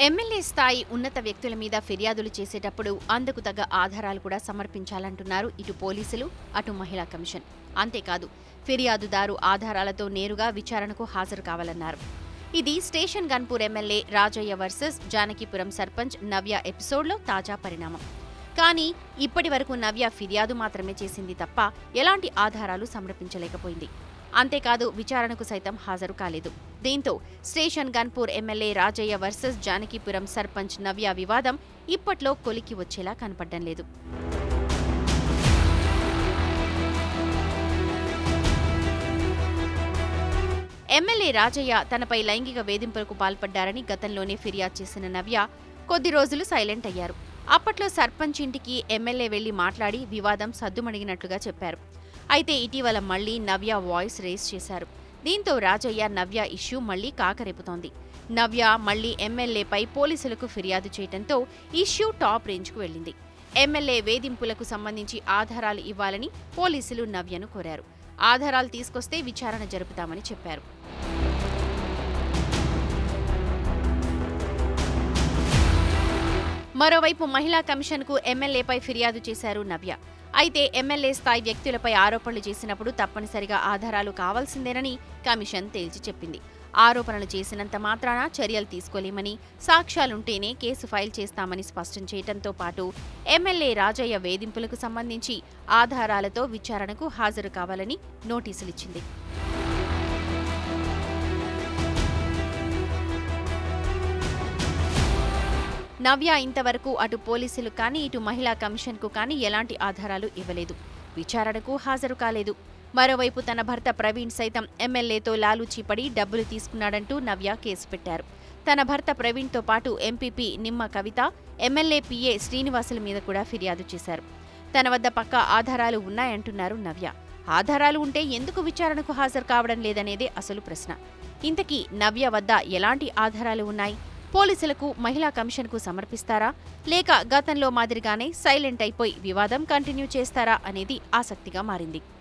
MLA స్థాయి ఉన్నత వ్యక్తుల మీద ఫిర్యాదులు చేసేటప్పుడు అందుకు తగ్గ ఆధారాలు కూడా సమర్పించాలంటున్నారు ఇటు పోలీసులు అటు మహిళా కమిషన్ అంతేకాదు ఫిర్యాదుదారు ఆధారాలతో నేరుగా విచారణకు హాజరు కావాలన్నారు ఇది station Ghanpur MLA Rajaiah versus Janakipuram sarpanch Navya ఎపిసోడ్లో తాజా పరిణామం కానీ ఇప్పటి వరకు నవ్య ఫిర్యాదు మాత్రమే చేసింది తప్ప ఎలాంటి ఆధారాలు సమర్పించలేకపోయింది అంతేకాదు విచారణకు సైతం హాజరు కాలేదు దీంతో station Ghanpur MLA Rajaiah versus Janakipuram sarpanch Navya వివాదం ఇప్పట్లో కొలికి వచ్చేలా కనపడ్డం లేదు ఎమ్మెల్యే రాజయ్య తనపై లైంగిక వేధింపులకు పాల్పడ్డారని గతంలోనే ఫిర్యాదు చేసిన నవ్య కొద్ది రోజులు సైలెంట్ అయ్యారు అప్పట్లో సర్పంచ్ ఇంటికి ఎమ్మెల్యే వెళ్లి మాట్లాడి వివాదం సద్దుమణిగినట్లుగా చెప్పారు అయితే ఇటీవల మళ్లీ నవ్య వాయిస్ రేస్ చేశారు దీంతో రాజయ్య నవ్య ఇష్యూ మళ్లీ కాకరేపుతోంది నవ్య మళ్లీ ఎమ్మెల్యేపై పోలీసులకు ఫిర్యాదు చేయడంతో ఇష్యూ టాప్ రేంజ్కు వెళ్ళింది ఎమ్మెల్యే వేధింపులకు సంబంధించి ఆధారాలు ఇవ్వాలని పోలీసులు నవ్యను కోరారు ఆధారాలు తీసుకొస్తే విచారణ జరుపుతామని చెప్పారు మరోవైపు మహిళా కమిషన్కు ఎమ్మెల్యేపై ఫిర్యాదు చేశారు నవ్య అయితే ఎమ్మెల్యే స్థాయి వ్యక్తులపై ఆరోపణలు చేసినప్పుడు తప్పనిసరిగా ఆధారాలు కావాల్సిందేనని కమిషన్ తేల్చి చెప్పింది ఆరోపణలు చేసినంత మాత్రాన చర్యలు తీసుకోలేమని సాక్ష్యాలుంటేనే కేసు ఫైల్ చేస్తామని స్పష్టం చేయడంతో పాటు ఎమ్మెల్యే రాజయ్య వేధింపులకు సంబంధించి ఆధారాలతో విచారణకు హాజరు కావాలని నోటీసులిచ్చింది నవ్య ఇంతవరకు అటు పోలీసులు కానీ ఇటు మహిళా కమిషన్కు కానీ ఎలాంటి ఆధారాలు ఇవ్వలేదు విచారణకు హాజరు కాలేదు మరోవైపు తన భర్త ప్రవీణ్ సైతం ఎమ్మెల్యేతో లాలూచీ పడి డబ్బులు తీసుకున్నాడంటూ నవ్య కేసు పెట్టారు తన భర్త ప్రవీణ్తో పాటు ఎంపీపీ నిమ్మ కవిత ఎమ్మెల్యే పీఏ శ్రీనివాసుల మీద కూడా ఫిర్యాదు చేశారు తన వద్ద పక్కా ఆధారాలు ఉన్నాయంటున్నారు నవ్య ఆధారాలు ఉంటే ఎందుకు విచారణకు హాజరు కావడం లేదనేదే అసలు ప్రశ్న ఇంతకీ నవ్య వద్ద ఎలాంటి ఆధారాలు ఉన్నాయి పోలీసులకు మహిళా కమిషన్కు సమర్పిస్తారా లేక గతంలో మాదిరిగానే సైలెంట్ అయిపోయి వివాదం కంటిన్యూ చేస్తారా అనేది ఆసక్తిగా మారింది